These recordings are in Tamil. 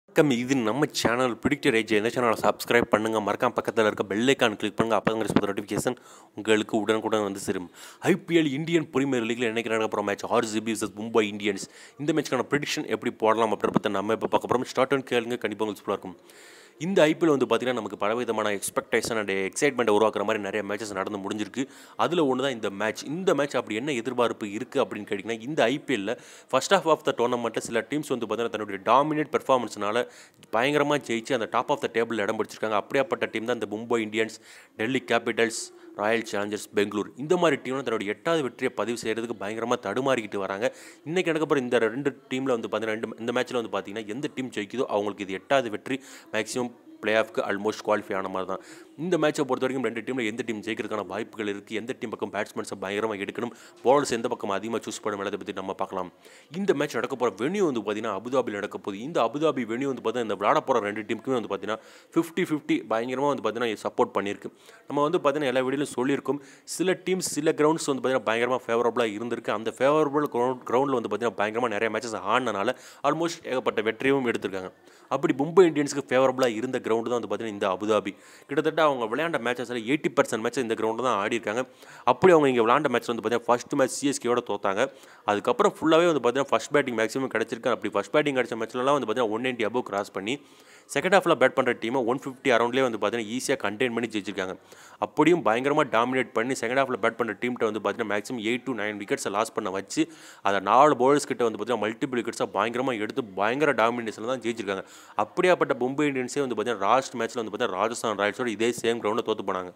வணக்கம் இது நம்ம சேனல் பிடிக்டர் ஏஜ் இந்த சேனலை சப்ஸ்கிரைப் பண்ணுங்கள் மறக்காம பக்கத்தில் இருக்க பெல் ஐக்கான் கிளிக் பண்ணுங்கள் அப்போ தான் நோட்டிஃபிகேஷன் உங்களுக்கு உடனுக்குடன் வந்து சேரும் ஐபிஎல் இந்தியன் பிரீமியர் லீக்ல என்னைக்கு நடக்க போகிற match RCB vs Mumbai Indians இந்த மேட்ச்க்கான ப்ரிடிக்ஷன் எப்படி போடலாம் அப்படின்ற பற்றி நம்ம இப்போ பார்க்க போகிறோம் ஸ்டார்ட் அண்ட் கேளுங்க கண்டிப்பாக உங்களுக்கு சூப்பராக இருக்கும் இந்த ஐபிஎல் வந்து பார்த்தீங்கன்னா நமக்கு பலவிதமான எக்ஸ்பெக்டேஷன் அண்ட் எக்ஸைட்மெண்ட்டை உருவாக்குற மாதிரி நிறைய மேட்சஸ் நடந்து முடிஞ்சிருக்கு அதில் ஒன்று தான் இந்த மேட்ச் இந்த மேட்ச் அப்படி என்ன எதிர்பார்ப்பு இருக்குது அப்படின்னு கேட்டிங்கன்னா இந்த ஐபிஎல்லில் ஃபர்ஸ்ட் ஆஃப் ஆஃப் த டோர்னமெண்ட்டில் சில டீம்ஸ் வந்து பார்த்தீங்கன்னா தன்னுடைய டாமினேட் பெர்ஃபார்மன்ஸ்னால பயங்கரமாக ஜெயிச்சு அந்த டாப் ஆஃப் த டேபிள் இடம் பிடிச்சிருக்காங்க அப்படியாப்பட்ட டீம் தான் இந்த Mumbai Indians Delhi Capitals Royal Challengers Bangalore இந்த மாதிரி டீம்லாம் தன்னுடைய எட்டாவது வெற்றியை பதிவு செய்கிறதுக்கு பயங்கரமாக தடுமாறிக்கிட்டு வராங்க இன்றைக்கி நடக்க போகிற இந்த ரெண்டு டீமில் வந்து பார்த்தீங்கன்னா ரெண்டு இந்த மேட்ச்சில் வந்து பார்த்தீங்கன்னா எந்த டீம் ஜெயிக்குதோ அவங்களுக்கு இது எட்டாவது வெற்றி மேக்ஸிமம் பிளே ஆஃப்க்கு ஆல்மோஸ்ட் குவாலிஃபை ஆன மாதிரி தான் இந்த மேட்சை பொறுத்த வரைக்கும் ரெண்டு டீமில் எந்த டீம் ஜெயிக்கிறதுக்கான வாய்ப்புகள் இருக்குது எந்த டீம் பக்கம் பேட்ஸ்மேன்ஸை பயங்கரமாக எடுக்கணும் பாலர்ஸ் எந்த பக்கம் அதிகமாக சூஸ் பண்ண மேலே பற்றி நம்ம பார்க்கலாம் இந்த மேட்ச் நடக்க போகிற வெனியூ வந்து பார்த்தீங்கன்னா அபுதாபியில் நடக்க போகுது இந்த அபுதாபி வெனியூ வந்து பார்த்தீங்கன்னா இந்த விளாட போகிற ரெண்டு டீமுக்குமே வந்து பார்த்தீங்கன்னா ஃபிஃப்டி ஃபிஃப்டி பயங்கரமாக வந்து பார்த்தீங்கன்னா சப்போர்ட் பண்ணியிருக்கு நம்ம வந்து பார்த்தீங்கன்னா எல்லா வீடியோலையும் சொல்லியிருக்கோம் சில டீம்ஸ் சில கிரவுண்ட்ஸ் வந்து பார்த்தீங்கன்னா பயங்கரமாக ஃபேவரபுளாக இருந்திருக்கு அந்த ஃபேவரபுள் கிரவுண்ட் கிரவுண்டில் வந்து பார்த்தீங்கன்னா பயங்கரமாக நிறைய மேட்சஸ் ஆடினால ஆல்மோஸ்ட் ஏகப்பட்ட வெற்றியும் எடுத்திருக்காங்க அப்படி மும்பை இந்தியன்ஸுக்கு ஃபேவரபுளாக இருந்த கிரவுண்டு தான் வந்து பார்த்தீங்கன்னா இந்த அபுதாபி கிட்டத்தட்ட அவங்க விளையாண்ட மேட்சஸில் எயிட்டி பர்சன்ட் மேட்ச் இந்த கிரவுண்டு தான் ஆடி இருக்காங்க அப்படி அவங்க இங்கே விளையாண்ட மேட்ச் வந்து பார்த்தீங்கன்னா ஃபஸ்ட் மேட்ச் சிஎஸ்கேயோட தோத்தாங்க அதுக்கப்புறம் ஃபுல்லாகவே வந்து பார்த்தீங்கன்னா ஃபஸ்ட் பேட்டிங் மேக்ஸிமம் கிடச்சிருக்கு அப்படி ஃபஸ்ட் பேட்டிங் கிடச்ச மேட்ச்லலாம் வந்து பார்த்தீங்கன்னா ஒன் நைன்ட்டி அபோவ் கிராஸ் பண்ணி செகண்ட் ஹாஃபில் பேட் பண்ணுற டீமை ஒன் ஃபிஃப்டி அரௌண்ட்லேயே வந்து பார்த்தீங்கன்னா ஈஸியாக கண்டெயின் பண்ணி ஜெயிச்சிருக்காங்க அப்படியும் பயங்கரமாக டாமினேட் பண்ணி செகண்ட் ஹாஃபில் பேட் பண்ணுற டீம்கிட்ட வந்து பார்த்தீங்கன்னா மேக்ஸிமம் எயிட் டு நைன் விக்கெட்ஸை லாஸ் பண்ண வச்சு அதை நாலு பவுலர்ஸ் கிட்ட வந்து பார்த்தீங்கன்னா மல்டிபிள் விக்கெட்ஸாக பயங்கரமாக எடுத்து பயங்கர டாமினேஷனில் தான் ஜெயிச்சிருக்காங்க அப்படியாப்பட்ட மும்பை இந்தியன்ஸே வந்து பார்த்தீங்கன்னா லாஸ்ட் மேட்ச்சில் வந்து பார்த்தீங்கன்னா ராஜஸ்தான் ராயல்ஸோட இதே சேம் கிரவுண்டில் தோற்று போனாங்க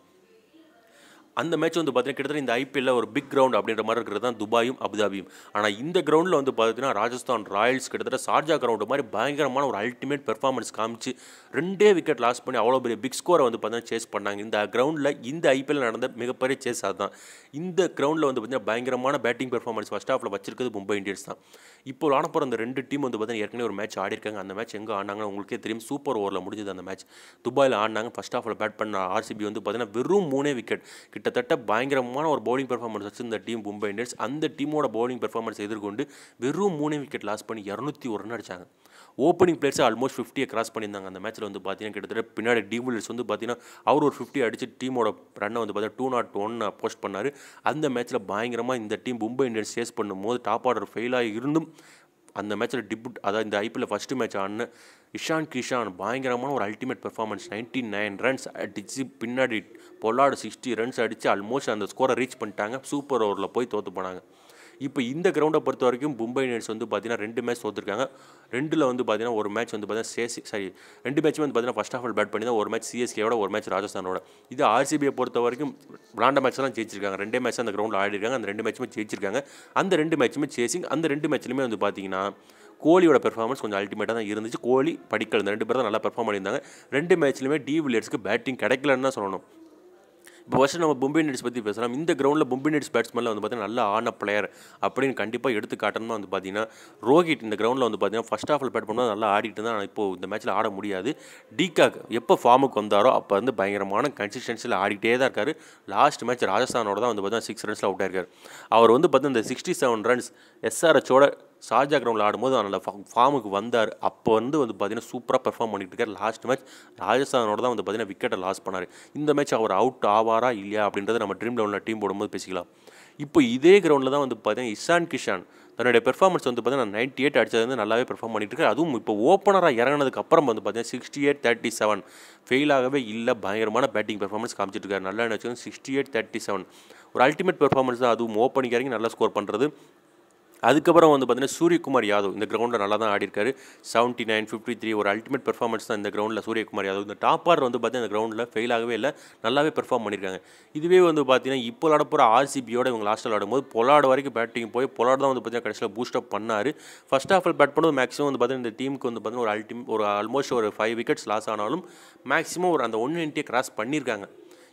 அந்த மேட்ச் வந்து பார்த்தீங்கன்னா கிட்டத்தட்ட இந்த ஐபிஎல்ல ஒரு பிக் கிரவுண்ட் அப்படின்ற மாதிரி இருக்கிறது தான் துபாயும் அபுதாபியும் ஆனால் இந்த கிரவுண்டில் வந்து பார்த்தீங்கன்னா ராஜஸ்தான் ராயல்ஸ் கிட்டத்தட்ட சார்ஜா கிரவுண்டு மாதிரி பயங்கரமான ஒரு அல்டிமேட் பெர்ஃபார்மன்ஸ் காமிச்சு ரெண்டே விக்கெட் லாஸ் பண்ணி அவ்வளோ பெரிய பிக் ஸ்கோரை வந்து பார்த்தீங்கன்னா சேஸ் பண்ணாங்க இந்த கிரவுண்டில் இந்த ஐபிஎல் நடந்த மிகப்பெரிய சேஸ் அதுதான் இந்த கிரவுண்டில் வந்து பார்த்தீங்கன்னா பயங்கரமான பேட்டிங் பெர்ஃபார்மன்ஸ் ஃபஸ்ட் ஹாஃபில் வச்சிருக்கிறது மும்பை இந்தியன்ஸ் தான் இப்போ ஆன போகிற அந்த ரெண்டு டீம் வந்து பார்த்தீங்கன்னா ஏற்கனவே ஒரு மேட்ச் ஆடிருக்காங்க அந்த மேட்ச் எங்கே ஆனாங்கன்னு உங்களுக்கே தெரியும் சூப்பர் ஓவரில் முடிஞ்சது அந்த மேட்ச் துபாயில் ஆடினாங்க ஃபஸ்ட் ஹாஃபில் பேட் பண்ண ஆர்சிபி வந்து பார்த்தீங்கன்னா வெறும் மூணே விக்கெட் கிட்டத்தட்ட பயங்கரமான ஒரு பவுலிங் பெர்ஃபார்மன்ஸ் வச்சு இந்த டீம் மும்பை இந்தியன்ஸ் அந்த டீமோட பவுலிங் பெர்ஃபார்மன்ஸ் எதிர்கொண்டு வெறும் மூணே விக்கெட் லாஸ் பண்ணி இரநூத்தி ஒரு ரன் அடிச்சாங்க ஓப்பனிங் பிளேயர்ஸ் ஆல்மோஸ்ட் ஃபிஃப்டியை கிராஸ் பண்ணியிருந்தாங்க அந்த மேட்ச்சில் வந்து பார்த்தீங்கன்னா கிட்டத்தட்ட பின்னாடி டிவிலியர்ஸ் வந்து பார்த்தீங்கன்னா அவர் ஒரு ஃபிஃப்டி அடிச்சு டீமோட ரன்னை வந்து பார்த்தீங்கன்னா டூ நாட் ஒன் போஸ்ட் பண்ணார் அந்த மேட்ச்சில் பயங்கரமாக இந்த டீம் மும்பை இந்தியன்ஸ் சேஸ் பண்ணும்போது டாப் ஆர்டர் ஃபெயிலாக இருந்தும் அந்த மேட்ச்சில் டிபுட் அதாவது இந்த ஐபிஎல் ஃபஸ்ட்டு மேட்ச் ஆடின இஷான் கிஷான் பயங்கரமான ஒரு ultimate performance ninety nine runs அடித்து பின்னாடி பொல்லாடு சிக்ஸ்டி ரன்ஸ் அடித்து ஆல்மோஸ்ட் அந்த ஸ்கோரை ரீச் பண்ணிட்டாங்க சூப்பர் ஓவரில் போய் தோற்று போனாங்க இப்போ இந்த கிரவுண்டை பொறுத்த வரைக்கும் மும்பை இந்தியன்ஸ் வந்து பார்த்தீங்கன்னா ரெண்டு மேட்ச் தோற்றுருக்காங்க ரெண்டில் வந்து பார்த்தீங்கன்னா ஒரு மேட்ச் வந்து பார்த்தீங்கன்னா சேசி சாரி ரெண்டு மேட்ச்சும் வந்து பார்த்தீங்கன்னா ஃபஸ்ட் ஆஃப் பேட் பண்ணி தான் ஒரு மேட்ச் சிஎஸ்கேவோட ஒரு மேட்ச் ராஜஸ்தானோட இது ஆர்சிபியை பொறுத்த வரைக்கும் விளாண்ட மேட்ச் தான் ஜெயிச்சிருக்காங்க ரெண்டே மேட்ச் அந்த கிரவுண்டில் ஆடிருக்காங்க அந்த ரெண்டு மேட்ச்சுமே ஜெயிச்சிருக்காங்க அந்த ரெண்டு மேட்ச்சுமே சேசிங் அந்த ரெண்டு மேட்ச்லையுமே வந்து பார்த்தீங்கன்னா கோலியோட பெர்ஃபார்மன்ஸ் கொஞ்சம் அல்டிமேட்டாக தான் இருந்துச்சு கோலி படிக்கல் இந்த ரெண்டு பேர் தான் நல்லா பெர்ஃபார்ம் பண்ணியிருந்தாங்க ரெண்டு மேட்ச்லையுமே டி வில்லியர்ஸ்க்கு பேட்டிங் கிடைக்கலன்னு தான் சொல்லணும் இப்போ ஃபஸ்ட்டு நம்ம மும்பை இந்தியன்ஸ் பற்றி பேசலாம் இந்த கிரவுண்டில் மும்பை இந்தியன்ஸ் பேட்ஸ்மேனில் வந்து பார்த்தீங்கன்னா நல்லா ஆன பிளேயர் அப்படின்னு கண்டிப்பாக எடுத்து காட்டணும்னா வந்து பார்த்தீங்கன்னா ரோஹித் இந்த கிரவுண்டில் வந்து பார்த்தீங்கன்னா ஃபஸ்ட் ஹாஃபில் பேட் பண்ணால் நல்லா ஆடிட்டு தான் இப்போது இந்த மேட்ச்சில் ஆட முடியாது டிகாக் எப்போ ஃபார்முக்கு வந்தாரோ அப்போ வந்து பயங்கரமான கன்சிஸ்டன்சியில் ஆடிட்டே தான் இருக்கார் லாஸ்ட் மேட்ச் ராஜஸ்தானோட தான் வந்து பார்த்தீங்கன்னா சிக்ஸ் ரன்ஸில் அவுட் ஆயிருக்கார் அவர் வந்து பார்த்தீங்கன்னா இந்த சிக்ஸ்டி செவன் ரன்ஸ் எஸ்ஆர்ஹெச்சோட ஷார்ஜா கிரவுண்டில் ஆடும்போது நல்ல ஃபார்முக்கு வந்தார் அப்போ வந்து வந்து பார்த்தீங்கன்னா சூப்பராக பெர்ஃபார்ம் பண்ணிட்டு இருக்கார் லாஸ்ட் மேட்ச் ராஜஸ்தானோட தான் வந்து பார்த்தீங்கன்னா விக்கெட்டை லாஸ் பண்ணார் இந்த மேட்ச் அவர் அவுட் ஆவாரா இல்லையா அப்படின்றத நம்ம ட்ரீம் லெவலில் டீம் போடும்போது பேசிக்கலாம் இப்போ இதே கிரவுண்டில் தான் வந்து பார்த்தீங்கன்னா இஷான் கிஷான் தன்னுடைய பெர்ஃபார்மன்ஸ் வந்து பார்த்தீங்கன்னா நைன்ட்டி எயிட் அடிச்சது வந்து நல்லாவே பெர்ஃபார்ம் பண்ணிட்டு இருக்காரு அதுவும் இப்போ ஓப்பனராக இறங்கினதுக்கு அப்புறம் வந்து பார்த்தீங்கன்னா sixty eight thirty seven fail ஆகவே இல்லை பயங்கரமான பேட்டிங் பெர்ஃபார்மன்ஸ் காமிச்சிட்டு இருக்காரு நல்லா நினச்சது சிக்ஸ்டி எயிட் தேர்ட்டி செவன் ஒரு அல்டிமேட் பெர்ஃபார்மன்ஸ் தான் அதுவும் ஓப்பனிங் இறங்கி நல்லா ஸ்கோர் பண்ணுறது அதுக்கப்புறம் வந்து பார்த்தீங்கன்னா சூரியகுமார் யாதவ் இந்த கிரவுண்டில் நல்லா தான் ஆடிருக்காரு செவன்ட்டி நைன் ஃபிஃப்டி த்ரீ ஒரு அல்டிமேட் பெர்ஃபார்மன்ஸ் தான் இந்த கிரவுண்டில் சூரியகுமார் யாதவ் இந்த டாப் ஆர்டர் வந்து பார்த்தீங்கன்னா இந்த கிரவுண்டில் ஃபெயில் ஆகவே இல்லை நல்லாவே பெர்ஃபார்ம் பண்ணியிருக்காங்க இதுவே வந்து பார்த்தீங்கன்னா இப்போ விளாட போகிற ஆர்சிபியோட இவங்க லாஸ்ட்டில் ஆடும்போது பொலாடு வரைக்கும் பேட்டிங் போய் பொலாடு தான் வந்து பார்த்தீங்கன்னா கடைசியில் பூஸ்டப் பண்ணார் ஃபஸ்ட் ஆஃபில் பேட் பண்ணும்போது மேக்ஸிமம் வந்து பார்த்தீங்கன்னா இந்த டீமுக்கு வந்து பார்த்தீங்கன்னா ஒரு அல்டிம் ஒரு ஆல்மோஸ்ட் ஒரு ஃபைவ் விக்கெட்ஸ் லாஸ் ஆனாலும் மேக்ஸிமம் ஒரு அந்த ஒன் நைன்ட்டியை கிராஸ் பண்ணியிருக்காங்க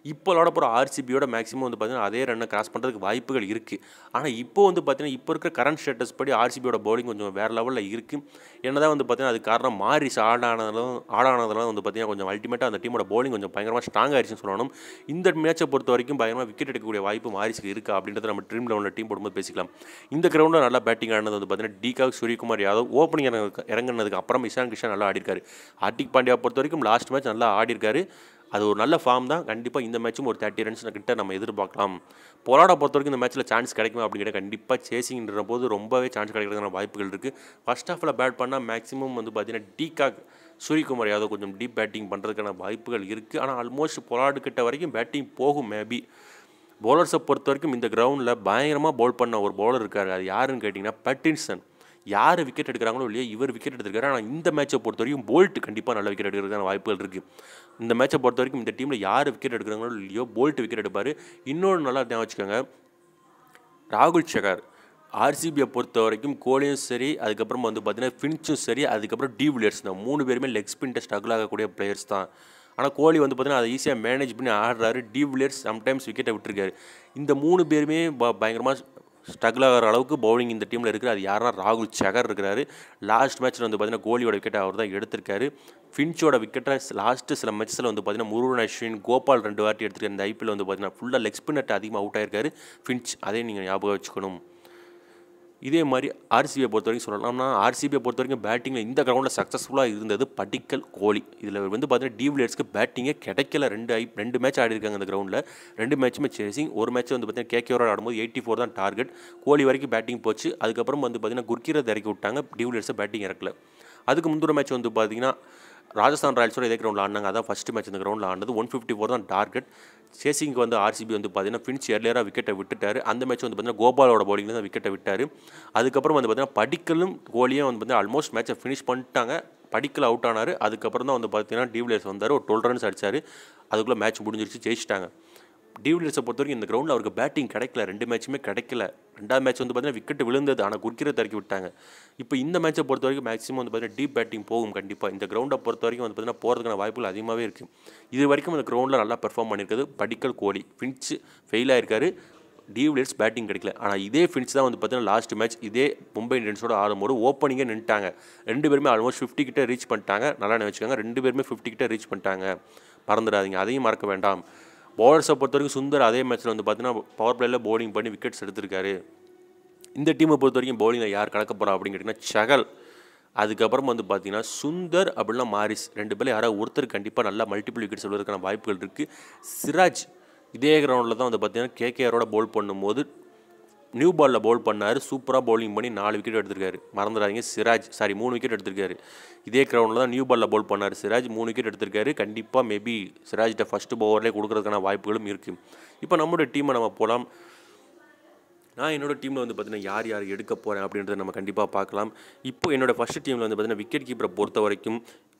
இப்போ விளாட போகிற ஆர்சிபியோட மேக்ஸிமம் வந்து பார்த்தீங்கன்னா அதே ரன்னை கிராஸ் பண்ணுறதுக்கு வாய்ப்புகள் இருக்குது ஆனால் இப்போ வந்து பார்த்தீங்கன்னா இப்போ இருக்கிற கரண்ட் ஸ்டேட்டஸ் படி ஆர்சிபியோட பவுலிங் கொஞ்சம் வேறு லெவலில் இருக்குது என்னதான் வந்து பார்த்தீங்கன்னா அது காரணம் மாறிஸ் ஆடானதும் ஆடானதெல்லாம் வந்து பார்த்தீங்கன்னா கொஞ்சம் அல்டிமேட்டாக அந்த டீமோட பவுலிங் கொஞ்சம் பயங்கரமாக ஸ்ட்ராங் ஆயிடுச்சுன்னு சொல்லணும் இந்த மேட்சை பொறுத்த வரைக்கும் பயங்கரமாக விக்கெட் எடுக்கக்கூடிய வாய்ப்பு மாரிஸ்க்கு இருக்கா அப்படின்றத நம்ம ட்ரீம் லெவலில் டீம் போடும்போது பேசிக்கலாம் இந்த கிரவுண்டில் நல்லா பேட்டிங் ஆனது வந்து பார்த்தீங்கன்னா டிகாக் சூரியகுமார் யாதவ் ஓப்பனிங் இறங்கினதுக்கு அப்புறம் இஷான் கிஷன் நல்லா ஆடிருக்காரு ஹார்திக் பாண்டியா பொறுத்த வரைக்கும் லாஸ்ட் மேட்ச் நல்லா ஆடிருக்காரு அது ஒரு நல்ல ஃபார்ம் தான் கண்டிப்பாக இந்த மேட்சும் ஒரு தேர்ட்டி ரன்ஸ் கிட்ட நம்ம எதிர்பார்க்கலாம் பொலாடா பொறுத்த வரைக்கும் இந்த மேட்ச்சில் சான்ஸ் கிடைக்குமா அப்படிங்கிற கண்டிப்பாக சேசிங்கிற போது ரொம்பவே சான்ஸ் கிடைக்கிறதுக்கான வாய்ப்புகள் இருக்குது ஃபர்ஸ்ட் ஹாஃபில் பேட் பண்ணால் மேக்ஸிமம் வந்து பார்த்தீங்கன்னா டிகாக் சூரியகுமார் யாதவ் கொஞ்சம் டீப் பேட்டிங் பண்ணுறதுக்கான வாய்ப்புகள் இருக்குது ஆனால் ஆல்மோஸ்ட் பொலாடு கிட்ட வரைக்கும் பேட்டிங் போகும் மேபி பவுலர்ஸை பொறுத்த வரைக்கும் இந்த கிரவுண்டில் பயங்கரமாக பவுல் பண்ண ஒரு பவுலர் இருக்கார் அது யாருன்னு கேட்டிங்கன்னா பட்டின்சன் யார் விக்கெட் எடுக்கிறாங்களோ இல்லையோ இவர் விக்கெட் எடுத்திருக்காரு ஆனால் இந்த மேட்சை பொறுத்த வரைக்கும் போல்ட் கண்டிப்பாக நல்ல விக்கெட் எடுக்கிறதுக்கான வாய்ப்புகள் இருக்குது இந்த மேட்சை பொறுத்த வரைக்கும் இந்த டீமில் யார் விக்கெட் எடுக்கிறாங்களோ இல்லையோ போல்ட் விக்கெட் எடுப்பார் இன்னொன்று நல்லா ஞாபகம் வச்சுக்கோங்க ராகுல் சகர் ஆர்சிபியை பொறுத்த வரைக்கும் கோலியும் சரி அதுக்கப்புறம் வந்து பார்த்தீங்கன்னா ஃபின்ச்சும் சரி அதுக்கப்புறம் டி வில்லியர்ஸ் தான் மூணு பேருமே லெக் ஸ்பின்ட்டை ஸ்ட்ரகிள் ஆகக்கூடிய பிளேயர்ஸ் தான் ஆனால் கோலி வந்து பார்த்தீங்கன்னா அதை ஈஸியாக மேனேஜ் பண்ணி ஆடுறாரு டி வில்லியர்ஸ் சம்டைம்ஸ் விக்கெட்டை விட்டுருக்காரு இந்த மூணு பேருமே ப பயங்கரமாக ஸ்ட்ரகிள் ஆகிற அளவுக்கு பவுலிங் இந்த டீமில் இருக்குது அது யாருன்னா ராகுல் சகர் இருக்கிறாரு லாஸ்ட் மேட்ச்சில் வந்து பார்த்தீங்கன்னா கோலியோட விக்கெட்டை அவர் தான் எடுத்திருக்காரு ஃபின்ச்சோட விக்கெட்டை லாஸ்ட்டு சில மேட்ச்சில் வந்து பார்த்தீங்கன்னா முருகன் அஸ்வின் கோபால் ரெண்டு வாட்டி எடுத்திருக்காரு இந்த ஐபிஎல் வந்து பார்த்தீங்கன்னா ஃபுல்லாக லெக் ஸ்பின்னர்ட்ட அதிகமாக அவுட் ஆயிருக்காரு ஃபின்ச் அதையும் நீங்கள் ஞாபகம் வச்சுக்கணும் இதே மாதிரி ஆர்சிபியை பொறுத்த வரைக்கும் சொல்லலாம்னா ஆர்சிபியை பொறுத்த வரைக்கும் பேட்டிங்கில் இந்த கிரவுண்டில் சக்ஸஸ்ஃபுல்லாக இருந்தது படிக்கல் கோலி இதில் வந்து பார்த்தீங்கன்னா டிவிலியர்ஸ்க்கு பேட்டிங்கே கிடைக்கல ரெண்டு ஐ ரெண்டு மேட்ச் ஆடி இருக்காங்க அந்த கிரவுண்டில் ரெண்டு மேட்ச்சுமே சேசிங் ஒரு மேட்ச் வந்து பார்த்தீங்கன்னா கேகேவோட ஆடும்போது எயிட்டி ஃபோர் தான் டார்கெட் கோலி வரைக்கும் பேட்டிங் போச்சு அதுக்கப்புறம் வந்து பார்த்தீங்கன்னா குர்கீரத் இறக்கி விட்டாங்க டிவிலியர்ஸை பேட்டிங் இறக்கல அதுக்கு முந்தின மேட்ச் வந்து பார்த்தீங்கன்னா ராஜஸ்தான் ராயல்ஸோட இதே கிரவுண்டில் ஆடினாங்க அதான் ஃபஸ்ட்டு மேட்ச் இந்த கிரவுண்டில் ஆனது ஒன் ஃபிஃப்டி ஃபோர் தான் டார்கெட் சேசிங்க்கு வந்து ஆர்சிபி வந்து பார்த்தீங்கன்னா ஃபின்ச் எர்லியராக விக்கெட்டை விட்டுட்டார் அந்த மேட்ச் வந்து பார்த்தீங்கன்னா கோபாலோட பவுலிங்கில் தான் விக்கெட்டை விட்டார் அதுக்கப்புறம் வந்து பார்த்தீங்கன்னா படிக்கலும் கோலியும் வந்து பார்த்தீங்கன்னா ஆல்மோஸ்ட் மேட்சை ஃபினிஷ் பண்ணிட்டாங்க படிக்கல் அவுட் ஆனார் அதுக்கப்புறம் தான் வந்து பார்த்தீங்கன்னா டிவிலியர்ஸ் வந்தார் ஒரு டுவெல் ரன்ஸ் அடிச்சார் அதுக்குள்ளே மேட்ச் முடிஞ்சிருச்சு ஜெயிச்சிட்டாங்க டிவிலியர்ஸை பொறுத்த வரைக்கும் இந்த கிரவுண்டில் அவருக்கு பேட்டிங் கிடைக்கல ரெண்டு மேட்சுமே கிடைக்கல ரெண்டாவது மேட்ச் வந்து பார்த்தீங்கன்னா விக்கெட் விழுந்தது ஆனால் குர்க்கிறத இறக்கி விட்டாங்க இப்போ இந்த மேட்சை பொறுத்த வரைக்கும் மேக்ஸிமம் வந்து பார்த்தீங்கன்னா டீப் பேட்டிங் போகும் கண்டிப்பாக இந்த கிரவுண்டை பொறுத்த வரைக்கும் வந்து பார்த்தீங்கன்னா போகிறதுக்கான வாய்ப்புகள் அதிகமாகவே இருக்குது இது வரைக்கும் இந்த கிரவுண்டில் நல்லா பெர்ஃபார்ம் பண்ணியிருக்குது படிக்கல் கோலி ஃபின்ச் ஃபெயில் ஆயிருக்காரு டிவிலியர்ஸ் பேட்டிங் கிடைக்கல ஆனால் இதே ஃபின்ச் தான் வந்து பார்த்தீங்கன்னா லாஸ்ட் மேட்ச் இதே மும்பை இந்தியன்ஸோட ஆடும்போது ஓப்பனிங்கே நின்ட்டாங்க ரெண்டு பேருமே ஆல்மோஸ்ட் ஃபிஃப்டி கிட்ட ரீச் பண்ணிட்டாங்க நல்லா நினச்சிக்கோங்க ரெண்டு பேருமே ஃபிஃப்டி கிட்ட ரீச் பண்ணிட்டாங்க மறந்துடாதீங்க அதையும் மறக்க வேண்டாம் பவுலர்ஸை பொறுத்த வரைக்கும் சுந்தர் அதே மேட்ச்சில் வந்து பார்த்தீங்கன்னா பவர் பிளேயில் பவுலிங் பண்ணி விக்கெட்ஸ் எடுத்திருக்காரு இந்த டீமை பொறுத்த வரைக்கும் பவுலிங்கில் யார் கலக்க போகிறா அப்படின்னு கேட்டிங்கன்னா சகல் அதுக்கப்புறம் வந்து பார்த்தீங்கன்னா சுந்தர் அப்படின்னா மாரிஸ் ரெண்டு பேரும் யாராவது ஒருத்தர் கண்டிப்பாக நல்லா மல்டிபிள் விக்கெட்ஸ் விடுறதுக்கான வாய்ப்புகள் இருக்குது சிராஜ் இதே கிரவுண்டில் தான் வந்து பார்த்தீங்கன்னா கேகேஆரோட பவுல் பண்ணும்போது நியூ பாலில் பவுல் பண்ணார் சூப்பராக பவுலிங் பண்ணி நாலு விக்கெட் எடுத்திருக்காரு மறந்துடாதீங்க சிராஜ் சாரி மூணு விக்கெட் எடுத்திருக்காரு இதே கிரவுண்டில் தான் நியூ பாலில் பவுல் பண்ணார் சிராஜ் மூணு விக்கெட் எடுத்திருக்காரு கண்டிப்பாக மேபி சிராஜ்கிட்ட ஃபஸ்ட்டு ஓவர்லேயே கொடுக்கறதுக்கான வாய்ப்புகளும் இருக்குது இப்போ நம்மளோட டீமை நம்ம போகலாம் நான் என்னோட டீமில் வந்து பார்த்தீங்கன்னா யார் யார் எடுக்க போகிறேன் அப்படின்றத நம்ம கண்டிப்பாக பார்க்கலாம் இப்போ என்னோட ஃபஸ்ட்டு டீமில் வந்து பார்த்தீங்கன்னா விக்கெட் கீப்பரை பொறுத்த வரைக்கும்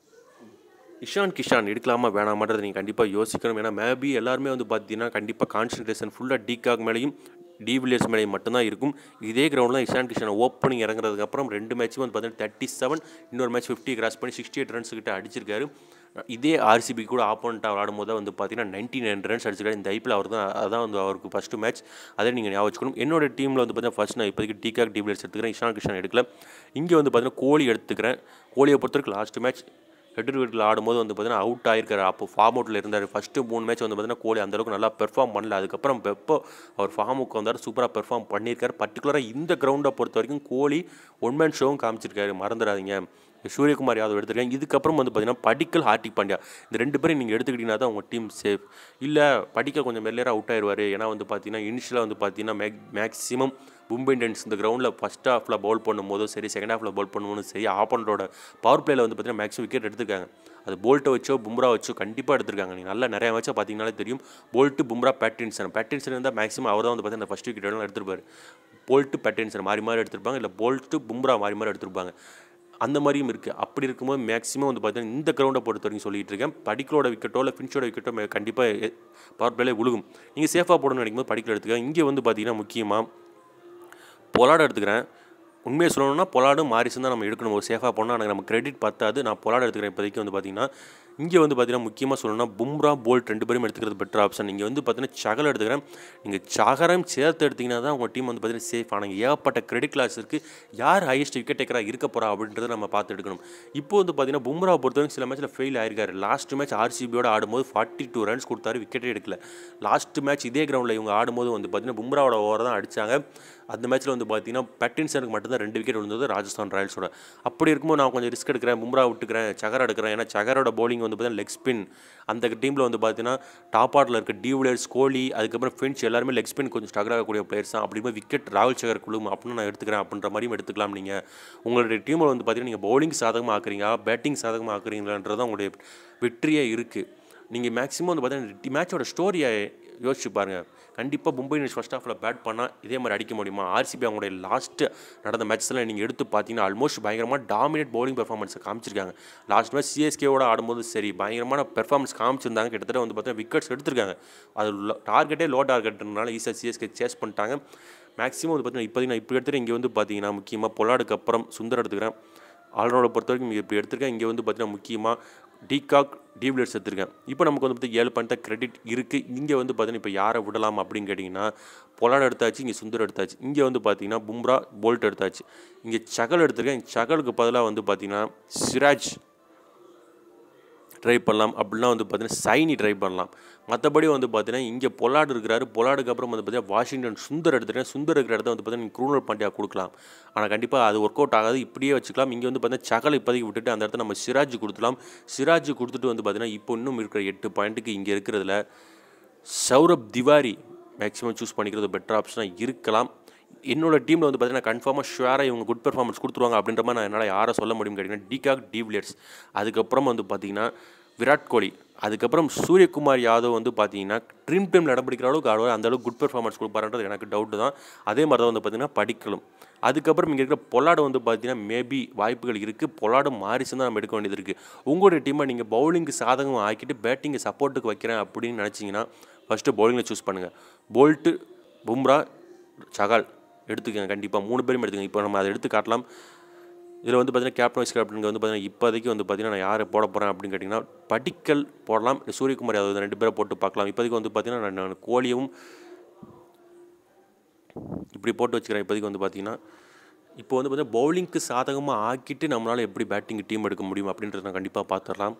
இஷான் கிஷான் எடுக்கலாமா வேணாமான்றதை நீங்கள் கண்டிப்பாக யோசிக்கணும் ஏன்னா மேபி எல்லாருமே வந்து பார்த்தீங்கன்னா கண்டிப்பாக கான்சன்ட்ரேஷன் ஃபுல்லாக டிகாக் மேலேயும் டிவிலியர்ஸ் மேலேயும் மட்டும்தான் இருக்கும் இதே கிரவுண்டில் இஷான் கிஷான் ஓப்பனிங் இறங்குறதுக்கு அப்புறம் ரெண்டு மேட்ச்சும் வந்து பார்த்தீங்கன்னா தேர்ட்டி செவன் இன்னொரு மேட்ச் ஃபிஃப்டி கிராஸ் பண்ணி சிக்ஸ்டி எயிட் ரன்ஸ் கிட்ட அடிச்சிருக்காரு இதே ஆர்சிபி கூட ஆப்போனண்ட்டாக விளாடும் போது வந்து பார்த்தீங்கன்னா நைன்டி நைன் ரன்ஸ் அடிச்சிருக்காரு இந்த ஐபிஎல் அவர் தான் அதான் வந்து அவருக்கு ஃபஸ்ட்டு மேட்ச் அதை நீங்கள் ஞாபகம் வச்சுக்கணும் என்னோட டீமில் வந்து பார்த்தீங்கன்னா ஃபஸ்ட் நான் இப்போதைக்கு டிகாக் டிவிலியர்ஸ் எடுத்துக்கிறேன் இஷான் கிஷான் எடுக்கல இங்கே வந்து பார்த்தீங்கன்னா கோலி எடுத்துக்கிறேன் கோலியை பொறுத்தவரைக்கும் லாஸ்ட் மேட்ச் ஹெட்டர் வீட்டில் ஆடும்போது வந்து பார்த்தீங்கன்னா அவுட் ஆயிருக்காரு அப்போ ஃபார்ம் அவுட்டில் இருந்தார் ஃபஸ்ட்டு மூணு மேட்ச் வந்து பார்த்தீங்கன்னா கோலி அந்தளவுக்கு நல்லா பெர்ஃபார்ம் பண்ணல அதுக்கப்புறம் எப்போ அவர் ஃபார்முக்கு வந்தார் சூப்பராக பெர்ஃபார்ம் பண்ணியிருக்காரு பர்டிகுலராக இந்த கிரவுண்டை பொறுத்த வரைக்கும் கோலி ஒன் மேன் ஷோவும் காமிச்சிருக்காரு மறந்துடாதீங்க சூரியகுமார் யாதவ் எடுத்திருக்காங்க இதுக்கப்புறம் வந்து பார்த்தீங்கன்னா படிக்கல் ஹார்டிக் பாண்டியா இந்த ரெண்டு பேரும் நீங்கள் எடுத்துக்கிட்டீங்கன்னா தான் உங்கள் டீம் சேஃப் இல்லை படிக்கல் கொஞ்சம் மெல்லியராக அவுட் ஆயிடுவார் ஏன்னா வந்து பார்த்தீங்கன்னா இனிஷியலாக வந்து பார்த்தீங்கன்னா மேக் மேக்ஸிமம் மும்பை இந்தியன்ஸ் இந்த கிரவுண்டில் ஃபஸ்ட் ஹாஃபில் பவுல் பண்ணும்போதும் சரி செகண்ட் ஹாஃபில் பவுல் பண்ணும்போதும் சரி ஆப்பனரோட பவர் பிளேயில் வந்து பார்த்தீங்கன்னா மேக்ஸிமம் விக்கெட் எடுத்திருக்காங்க அது போல்ட்டை வச்சோ பும்ரா வச்சோ கண்டிப்பாக எடுத்திருக்காங்க நீங்கள் நல்லா நிறைய மேட்சாக பார்த்தீங்கனாலே தெரியும் போல்ட்டு பும்ரா பேட்டின்சன் பேட்டின்சன் இருந்தால் மேக்ஸிமம் அவர் தான் வந்து பார்த்தீங்கன்னா ஃபஸ்ட் விக்கெட் எல்லாம் எடுத்திருப்பாரு போல்ட்டு பேட்டின்சன் மாறி மாறி எடுத்திருப்பாங்க இல்லை போல்ட்டு பும்ரா மாறி மாறி எடுத்திருப்பாங்க அந்த மாதிரியும் இருக்குது அப்படி இருக்கும்போது மேக்ஸிமம் வந்து பார்த்தீங்கன்னா இந்த கிரவுண்டை பொறுத்த வரைக்கும் சொல்லிட்டு இருக்கேன் படிக்கலோட விக்கெட்டோ இல்லை ஃபின்ச்சோட விக்கெட்டோ கண்டிப்பாக பவர் பிளேலே விழுகும் நீங்கள் சேஃபாக போடணும்னு நினைக்கும் போது படிக்கல எடுத்துக்க இங்கே வந்து பார்த்தீங்கன்னா முக்கியமாக பொலாடு எடுத்துக்கிறேன் உண்மையை சொல்லணும்னா பொலாடும் மாரிசும் தான் நம்ம எடுக்கணும் ஒரு சேஃபாக போனால் எனக்கு நம்ம கிரெடிட் பத்தாது நான் பொலாடு எடுத்துக்கிறேன் இப்போதைக்கு வந்து பார்த்தீங்கன்னா இங்கே வந்து பார்த்தீங்கன்னா முக்கியமாக சொல்லணும்னா பும்ரா போல்ட் ரெண்டு பேரும் எடுத்துக்கிறது பெட்டர் ஆப்ஷன் இங்கே வந்து பார்த்தீங்கன்னா சகல் எடுத்துக்கிறேன் நீங்கள் சகரம் சேர்த்து எடுத்தீங்கன்னா தான் உங்கள் டீம் வந்து பார்த்தீங்கன்னா சேஃப் ஆனால் ஏகப்பட்ட கிரெடிட் கிளாஸ் இருக்குது யார் ஹையஸ்ட் விக்கெட் டேக்கராக இருக்க போகிறா அப்படின்றத நம்ம பார்த்து எடுக்கணும் இப்போ வந்து பார்த்தீங்கன்னா பும்ரா பொறுத்தவரைக்கும் சில மேட்ச்சில் ஃபெயில் ஆயிருக்காரு லாஸ்ட் மேட்ச் ஆர்சிபியோட ஆடும்போது ஃபார்ட்டி டூ ரன்ஸ் கொடுத்தாரு விக்கெட்டே எடுக்கல லாஸ்ட் மேட்ச் இதே கிரவுண்டில் இவங்க ஆடும்போது வந்து பார்த்தீங்கன்னா பும்ராவோட ஓவர் தான் அடித்தாங்க அந்த மேட்ச்சில் வந்து பார்த்தீங்கன்னா பேட்டின்சனுக்கு மட்டும்தான் ரெண்டு விக்கெட் விழுந்தது ராஜஸ்தான் ராயல்ஸோட அப்படி இருக்கும்போது நான் கொஞ்சம் ரிஸ்க் எடுக்கிறேன் பும்ரா விட்டுக்கிறேன் சகர் எடுக்கிறேன் ஏன்னா சகரோட bowling வந்து பார்த்தீங்கன்னா லெக் ஸ்பின் அந்த டீமில் வந்து பார்த்தீங்கன்னா டாப் ஆர்டில் இருக்க டிவிலியர்ஸ் கோலி அதுக்கப்புறம் ஃபின்ச் எல்லாருமே லெக் ஸ்பின் கொஞ்சம் ஸ்ட்ரகிள் ஆகக்கூடிய பிளேயர்ஸ் தான் அப்படி விக்கெட் ராகுல் சகர் குழும் அப்படின்னு நான் எடுத்துக்கிறேன் அப்படின்ற மாதிரியும் எடுத்துக்கலாம் நீங்கள் உங்களுடைய டீமில் வந்து பார்த்தீங்கன்னா நீங்கள் பவுலிங் சாதகமாக ஆக்குறீங்க பேட்டிங் சாதகமாக ஆக்குறீங்களான்றது தான் உங்களுடைய வெற்றியே இருக்குது நீங்கள் மேக்ஸிமம் வந்து பார்த்தீங்கன்னா மேட்சோட ஸ்டோரியை யோசிச்சு பாருங்கள் கண்டிப்பாக மும்பை இந்தியன்ஸ் ஃபஸ்ட் ஹாஃபில் பேட் பண்ணால் இதே மாதிரி அடிக்க முடியுமா ஆர்சிபி அவங்களுடைய லாஸ்ட்டு நடந்த மேட்ச்ஸில் நீங்கள் எடுத்து பார்த்தீங்கன்னா ஆல்மோஸ்ட் பயங்கரமாக டாமினேட் பவுலிங் பெர்ஃபார்மன்ஸை காமிச்சிருக்காங்க லாஸ்ட் மேட்ச் சிஎஸ்கேவோட ஆடும்போது சரி பயங்கரமான பெர்ஃபார்மன்ஸ் காமிச்சிருந்தாங்க கிட்டத்தட்ட வந்து பார்த்தீங்கன்னா விக்கெட்ஸ் எடுத்திருக்காங்க அது டார்கெட்டே லோ டார்கெட்னால ஈஸியாக சிஎஸ்கே சேஸ் பண்ணிட்டாங்க மேக்ஸிமம் வந்து பார்த்தீங்கன்னா இப்போதைக்கு நான் இப்போ எடுத்துகிட்டு இங்கே வந்து பார்த்தீங்கன்னா முக்கியமாக பொலாடுக்கு அப்புறம் சுந்தர் எடுத்துக்கிறேன் ஆல்ரவுண்டை பொறுத்த வரைக்கும் இங்கே இப்படி எடுத்திருக்கேன் இங்கே வந்து பார்த்தீங்கன்னா முக்கியமாக டிகாக் டீவ்லர்ஸ் எடுத்திருக்கேன் இப்போ நமக்கு வந்து பார்த்தீங்கன்னா ஏழு பாயிண்ட் தான் கிரெடிட் இருக்குது இங்கே வந்து பார்த்தீங்கன்னா இப்போ யாரை விடலாம் அப்படின்னு கேட்டிங்கன்னா பொலாட் எடுத்தாச்சு இங்கே சுந்தர் எடுத்தாச்சு இங்கே வந்து பார்த்தீங்கன்னா பும்ரா போல்ட் எடுத்தாச்சு இங்கே சகல் எடுத்திருக்கேன் சகலுக்கு பதிலாக வந்து பார்த்தீங்கன்னா சிராஜ் ட்ரை பண்ணலாம் அப்படின்னா வந்து பார்த்தீங்கன்னா சைனி ட்ரை பண்ணலாம் மற்றபடி வந்து பார்த்தீங்கன்னா இங்கே பொலாடு இருக்கிறாரு பொலாடுக்கு அப்புறம் வந்து பார்த்தீங்கன்னா வாஷிங்டன் சுந்தர் எடுத்துட்டேன் சுந்தர் இருக்கிற இடத்த வந்து பார்த்தீங்கன்னா க்ரூனல் பாண்டியா கொடுக்கலாம் ஆனால் கண்டிப்பாக அது ஒர்க் அவுட் ஆகாது இப்படியே வச்சுக்கலாம் இங்கே வந்து பார்த்தீங்கன்னா சகல் இப்போதைக்கு விட்டுட்டு அந்த இடத்த நம்ம சிராஜ் கொடுத்துலாம் சிராஜ் கொடுத்துட்டு வந்து பார்த்தீங்கன்னா இப்போ இன்னும் இருக்கிற எட்டு பாயிண்ட்டுக்கு இங்கே இருக்கிறதுல சௌரப் திவாரி மேக்ஸிமம் சூஸ் பண்ணிக்கிறது பெட்டர் ஆப்ஷனாக இருக்கலாம் என்னோட டீமில் வந்து பார்த்தீங்கன்னா கன்ஃபார்மாக ஷுவராக இவங்க குட் பெர்ஃபார்மன்ஸ் கொடுத்துருவாங்க அப்படின்ற மாதிரி நான் என்னால் யாரை சொல்ல முடியும் கேட்டிங்கன்னா டிகாக் டிவிலியர்ஸ் அதுக்கப்புறம் வந்து பார்த்தீங்கன்னா விராட் கோலி அதுக்கப்புறம் சூரியகுமார் யாதவ் வந்து பார்த்தீங்கன்னா ட்ரீம் டீமில் இடம் பிடிக்கிற அளவுக்கு ஆடுவார் அந்த அளவுக்கு குட் பெர்ஃபார்மன்ஸ் கொடுப்பாருன்றது எனக்கு டவுட்டு தான் அதே மாதிரி தான் வந்து பார்த்தீங்கன்னா படிக்கலும் அதுக்கப்புறம் இங்கே இருக்கிற பொலாடு வந்து பார்த்தீங்கன்னா மேபி வாய்ப்புகள் இருக்குது பொலாடு மாறிச்சு தான் நம்ம எடுக்க வேண்டியது இருக்குது உங்களுடைய டீமை நீங்கள் பவுலிங்க்கு சாதகம் ஆக்கிட்டு பேட்டிங்கை சப்போர்ட்டுக்கு வைக்கிறேன் அப்படின்னு நினச்சிங்கன்னா ஃபஸ்ட்டு பவுலிங்கில் சூஸ் பண்ணுங்கள் போல்ட்டு பும்ரா சகால் எடுத்துக்கங்க கண்டிப்பாக மூணு பேரும் எடுத்துக்கங்க இப்போ நம்ம அதை எடுத்து காட்டலாம் இதில் வந்து பார்த்தீங்கன்னா கேப்டன் வைஸ் கேப்டனுக்கு வந்து பார்த்தீங்கன்னா இப்போதைக்கு வந்து பார்த்தீங்கன்னா நான் யாரை போட போகிறேன் அப்படின்னு கேட்டிங்கன்னா படிக்கல் போடலாம் இல்லை சூரியகுமார் யாதவ் ரெண்டு பேரை போட்டு பார்க்கலாம் இப்போதைக்கு வந்து பார்த்தீங்கன்னா நான் நான் கோலியும் இப்படி போட்டு வச்சுக்கிறேன் இப்போதைக்கு வந்து பார்த்தீங்கன்னா இப்போ வந்து பார்த்தீங்கன்னா பவுலிங்க்கு சாதகமாக ஆக்கிட்டு நம்மளால் எப்படி பேட்டிங் டீம் எடுக்க முடியும் அப்படின்றத நான் கண்டிப்பாக பார்த்துடலாம்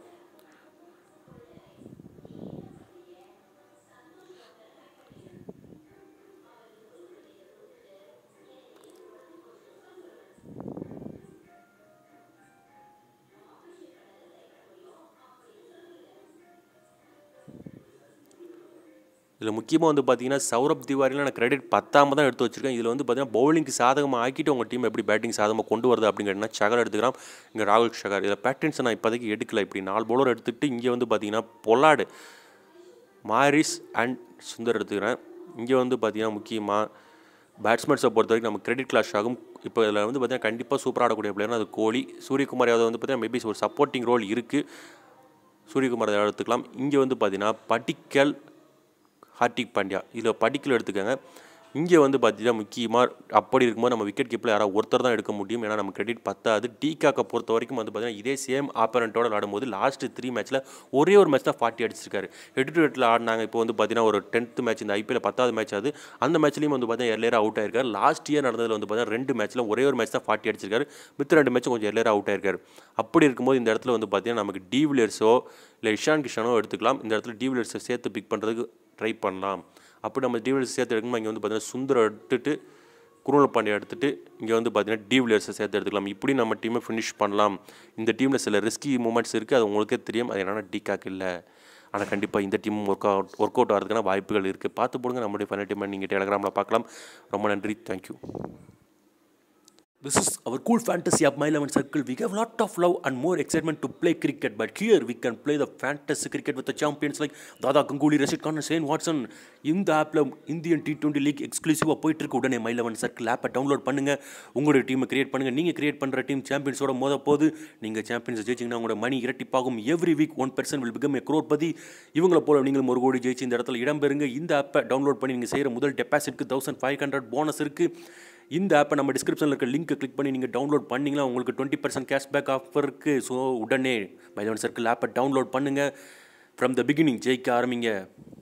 இதில் முக்கியமாக வந்து பார்த்தீங்கன்னா சௌரப் திவாரியில் நான் கிரெடிட் பத்தாம தான் எடுத்து வச்சிருக்கேன் இதில் வந்து பார்த்தீங்கன்னா பவுலிங்க்கு சாதகமாக ஆக்கிட்டு உங்கள் டீம் எப்படி பேட்டிங் சாதகமாக கொண்டு வருது அப்படின்னு கேட்டிங்கன்னா சகர் எடுத்துக்கலாம் இங்கே ராகுல் ஷகர் இதில் பேட்டின்ஸை நான் இப்போதைக்கு எடுக்கல இப்படி நாலு பவுலர் எடுத்துகிட்டு இங்கே வந்து பார்த்தீங்கன்னா பொலாடு மாரிஸ் அண்ட் சுந்தர் எடுத்துக்கிறேன் இங்கே வந்து பார்த்தீங்கன்னா முக்கியமாக பேட்ஸ்மேன்ஸை பொறுத்த வரைக்கும் நம்ம கிரெடிட் கிளாஷ் ஆகும் இப்போ இதில் வந்து பார்த்தீங்கன்னா கண்டிப்பாக சூப்பராக ஆடக்கூடிய பிளேயர்னா அது கோலி சூரியகுமார் யாதவ் வந்து பார்த்தீங்கன்னா மேபி ஒரு சப்போர்ட்டிங் ரோல் இருக்குது சூரியகுமார் யாதவ் எடுத்துக்கலாம் இங்கே வந்து பார்த்தீங்கன்னா படிக்கல் ஹார்டிக் பாண்டியா இதில் படிக்கல் எடுத்துக்கோங்க இங்கே வந்து பார்த்தீங்கன்னா முக்கியமாக அப்படி இருக்கும்போது நம்ம விக்கெட் கீப்பில் யாராவது ஒருத்தர் தான் எடுக்க முடியும் ஏன்னா நம்ம கிரெடிட் பத்தாது டீகாக்கை பொறுத்த வரைக்கும் வந்து பார்த்தீங்கன்னா இதே சேம் ஆப்பரண்ட்டோட விளாடும்போது லாஸ்ட் த்ரீ மேட்ச்சில் ஒரே ஒரு மேட்ச் தான் ஃபார்ட்டி அடிச்சிருக்காரு எட்டு டு எட்டில் ஆடினாங்க இப்போ வந்து பார்த்தீங்கன்னா ஒரு டென்த் மேட்ச் இந்த ஐபிஎல் பத்தாவது மேட்ச் அது அந்த மேட்ச்லேயும் வந்து பார்த்தீங்கன்னா எர்லேயர் அவுட் ஆயிருக்காரு லாஸ்ட் இயர் நடந்ததில் வந்து பார்த்தீங்கன்னா ரெண்டு மேட்ச்சில் ஒரே ஒரு மேட்ச் தான் ஃபார்ட்டி அடிச்சிருக்காரு மித்த ரெண்டு மேட்ச்சும் கொஞ்சம் எர்லேயர் அவுட் ஆயிருக்காரு அப்படி இருக்கும்போது இந்த இடத்துல வந்து பார்த்தீங்கன்னா நமக்கு டிவிலியர்ஸோ இல்லை இஷான் கிஷானோ எடுத்துக்கலாம் இந்த இடத்துல டிவிலியர்ஸை சேர்த்து பிக் பண்ணுறதுக்கு ட்ரை பண்ணலாம் அப்படி நம்ம டிவிலியர்ஸ் சேர்த்து எடுக்கணுமா இங்கே வந்து பார்த்தீங்கன்னா சுந்தரம் எடுத்துட்டு குருணல் பாண்டியா எடுத்துட்டு இங்கே வந்து பார்த்தீங்கன்னா டிவிலியர்ஸை சேர்த்து எடுத்துக்கலாம் இப்படி நம்ம டீமை ஃபினிஷ் பண்ணலாம் இந்த டீமில் சில ரிஸ்கி மூமெண்ட்ஸ் இருக்குது அது உங்களுக்கே தெரியும் அது என்னென்னா டிகாக் இல்லை ஆனால் கண்டிப்பாக இந்த டீமும் ஒர்க் அவுட் ஒர்க் அவுட் ஆகிறதுக்கான வாய்ப்புகள் இருக்குது பார்த்து போடுங்க நம்மளுடைய ஃபைனல் டீமை நீங்கள் டெலகிராமில் பார்க்கலாம் ரொம்ப நன்றி thank you This is our cool fantasy of My 11 Circle. We have a lot of love and more excitement to play cricket, but here we can play the fantasy cricket with the champions like Dada Ganguly, Rashid Khan, and Shane Watson. இந்த ஆப்பில் இந்தியன் டி டுவெண்ட்டி லீக் எக்ஸ்க்ளூசிவாக போயிட்டு இருக்கு உடனே மை லெவன் சர்க்கிள் ஆப்பை டவுன்லோட் பண்ணுங்கள் உங்களுடைய டீமை கிரியேட் பண்ணுங்கள் நீங்கள் கிரியேட் பண்ணுற டீம் சாம்பியன்ஸோட மோத போது நீங்கள் சாம்பியன்ஸ் ஜெயிச்சிங்கன்னா உங்களோட மணி இரட்டிப்பாகும் every week one person will become a பதி இவங்கள போல நீங்களும் ஒரு கோடி ஜெயிச்சு இந்த இடத்துல இடம்பெறுங்க இந்த ஆப்பை டவுன்லோட் பண்ணி நீங்கள் செய்கிற முதல் டெபாசிட்க்கு தௌசண்ட் ஃபைவ் ஹண்ட்ரட் போனஸ் இருக்குது இந்த ஆப்பை நம்ம டிஸ்கிரிப்ஷனில் இருக்க லிங்க்கை கிளிக் பண்ணி நீங்கள் டவுன்லோட் பண்ணிங்கன்னா உங்களுக்கு டுவெண்ட்டி பர்சன்ட் கேஷ்பேக் ஆஃபர் இருக்குது ஸோ உடனே மைதவன் சர்க்கிள் ஆப்பை டவுன்லோட் பண்ணுங்கள் ஃப்ரம் த பிகினிங் ஜெயிக்க ஆரம்பிங்க